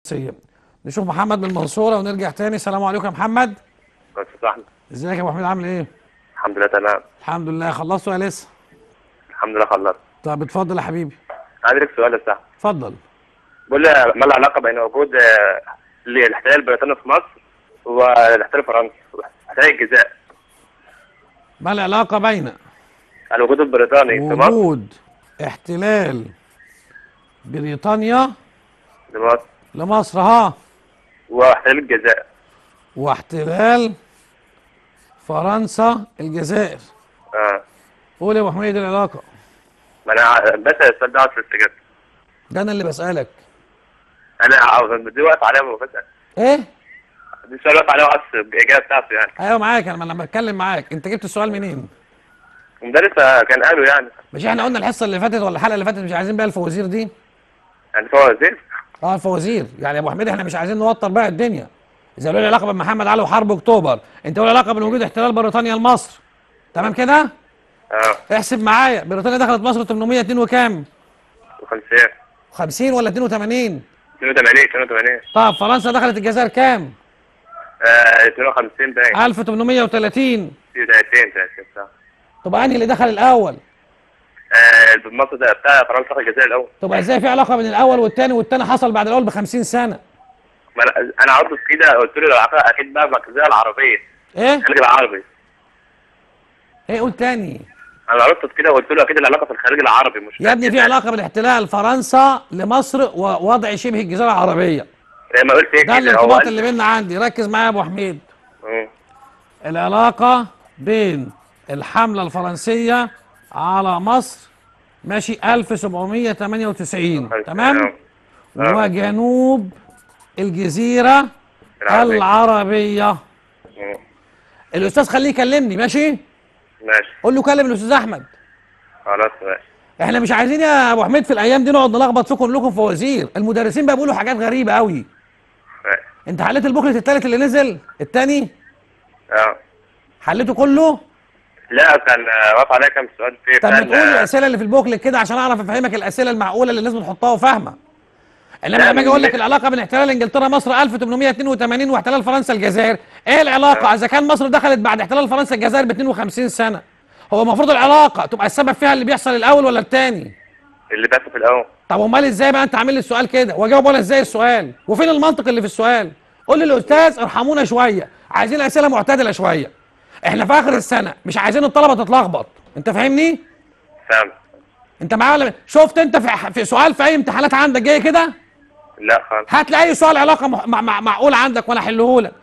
سيء نشوف محمد من المنصوره ونرجع تاني السلام عليكم يا محمد بس صاحبي ازيك يا ابو حميد عامل ايه الحمد لله تمام الحمد لله خلصتوا يا لسه الحمد لله خلصت طب اتفضل يا حبيبي عندي لك سؤال يا صاحبي اتفضل بقول لي ما العلاقه بين وجود آه، الاحتلال البريطاني في مصر والاحتلال الفرنسي احتلال الجزائر ما العلاقه بين الوجود البريطاني في مصر وجود احتلال بريطانيا لمصر لمصر ها واحتلال الجزائر واحتلال فرنسا الجزائر اه قول يا ابو حميد العلاقه ما انا ع- بس السؤال ده عاوز استجابه ده انا اللي بسالك انا عاوز دي واقف عليها وبسال ايه دي سؤال واقف عليها وعاوز الاجابه بتاعته يعني ايوه معاك انا لما بتكلم معاك انت جبت السؤال منين المدرس كان قاله يعني مش احنا قلنا الحصه اللي فاتت ولا الحلقه اللي فاتت مش عايزين بقى الفوازير دي يعني هو وزير اه الفوازير يعني يا ابو حميد احنا مش عايزين نوتر بقى الدنيا اذا له علاقه بمحمد علي وحرب اكتوبر انت له علاقه بوجود احتلال بريطانيا لمصر تمام كده اه احسب معايا بريطانيا دخلت مصر 802 وكام و50 50 ولا 82 82 82 طب فرنسا دخلت الجزائر كام آه 52 باين 1830 في 30 30 صح طب انهي اللي دخل الاول آه المصر ده بتاع فرنسا في الجزائر الاول طب ازاي في علاقه بين الاول والثاني والثاني حصل بعد الاول ب 50 سنه ما انا انا عاوز كده قلت له العلاقه اكيد بقى المركزيه العربيه ايه الخليج العربي ايه قول تاني انا عرفت كده وقلت له اكيد العلاقه في الخليج العربي مش يا ابني في علاقه بين احتلال فرنسا لمصر ووضع شبه الجزيره العربيه زي ما قلت ايه ده كده هو الارتباط قال- اللي بيننا عندي ركز معايا يا ابو حميد مم. العلاقه بين الحمله الفرنسيه على مصر ماشي 1798 تمام آه. وجنوب الجزيره العربية. العربيه مم. الاستاذ خليه يكلمني ماشي ماشي قول له كلم الاستاذ احمد خلاص ماشي احنا مش عايزين يا ابو حميد في الايام دي نقعد نلخبط فيكم كلكم لكم فوازير المدرسين بقى بيقولوا حاجات غريبه قوي ماشي. انت حليت البوكلت التالت اللي نزل التاني اه حليته كله لا كان آه، واقف عليا كام سؤال فيه طب بتاع ما تقول ال- الاسئله اللي في البوكلت كده عشان اعرف افهمك الاسئله المعقوله اللي الناس بتحطها وفاهمه انما لا، لما اجي اقول لك من- العلاقه بين احتلال انجلترا مصر 1882 واحتلال فرنسا الجزائر ايه العلاقه اذا كان مصر دخلت بعد احتلال فرنسا الجزائر ب 52 سنه هو المفروض العلاقه تبقى السبب فيها اللي بيحصل الاول ولا الثاني اللي بس في الاول طب امال ازاي بقى انت عامل لي السؤال كده واجاوب ولا ازاي السؤال وفين المنطق اللي في السؤال قول للاستاذ ارحمونا شويه عايزين اسئله معتدله شويه احنا في اخر السنه مش عايزين الطلبه تتلخبط انت فاهمني فاهم انت معايا ولا شفت انت في, في سؤال في اي امتحانات عندك جاي كده لا خالص هات لي اي سؤال علاقه مع مع مع معقول عندك وانا احله لك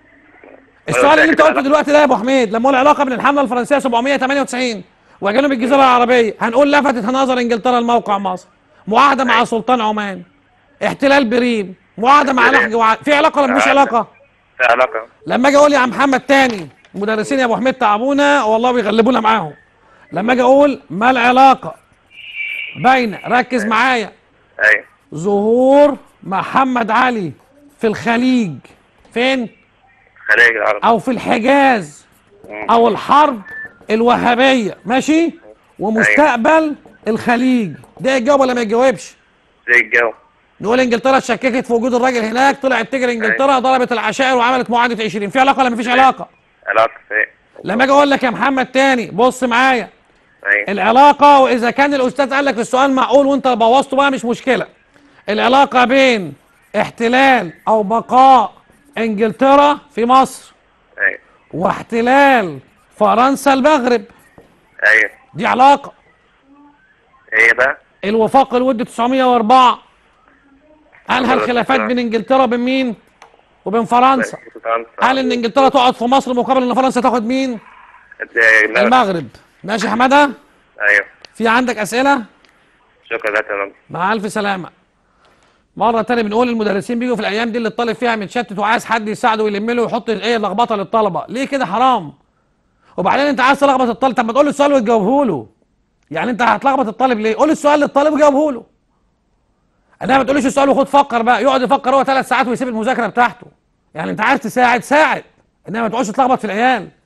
السؤال اللي انت متأكد قلته العلاقة. دلوقتي ده يا ابو حميد لما اقول العلاقه بين الحمله الفرنسيه 798 وجنوب الجزيره العربيه هنقول لفتت نظر انجلترا لموقع مصر معاهده مع سلطان عمان احتلال بريم معاهده مع بريم. نحج وع... في علاقه ولا مفيش آه. علاقه في علاقه لما اجي اقول يا محمد تاني المدرسين يا ابو حميد تعبونا والله بيغلبونا معاهم لما اجي اقول ما العلاقه بين ركز معايا ايوه ظهور محمد علي في الخليج فين الخليج العربي او في الحجاز او الحرب الوهابيه ماشي ومستقبل الخليج ده يجاوب ولا ما يجاوبش زي الجو نقول انجلترا اتشككت في وجود الراجل هناك طلعت تجري انجلترا ضربت العشائر وعملت معاهده 20 في علاقه ولا مفيش علاقه علاقه في لما اجي اقول لك يا محمد تاني بص معايا ايوه العلاقه واذا كان الاستاذ قال لك السؤال معقول وانت بوظته بقى مش مشكله العلاقه بين احتلال او بقاء انجلترا في مصر ايوه واحتلال فرنسا المغرب ايوه دي علاقه ايه بقى الوفاق الودي 904 انهى الخلافات بين انجلترا وبين مين وبين فرنسا قال ان انجلترا تقعد في مصر مقابل ان فرنسا تاخد مين المغرب المغرب ماشي يا حماده ايوه في عندك اسئله شكرا لا تمام مع الف سلامه مره تاني بنقول المدرسين بيجوا في الايام دي اللي الطالب فيها متشتت وعايز حد يساعده ويلم له ويحط ايه لخبطه للطلبه ليه كده حرام وبعدين انت عايز تلخبط الطالب طب ما تقول له السؤال وتجاوبه له يعني انت هتلخبط الطالب ليه قول السؤال للطالب وجاوبه له انما ما تقوليش السؤال وخد فكر بقى يقعد يفكر هو ثلاث ساعات ويسيب المذاكره بتاعته يعني انت عايز تساعد ساعد انما ما تقعدش تلخبط في العيال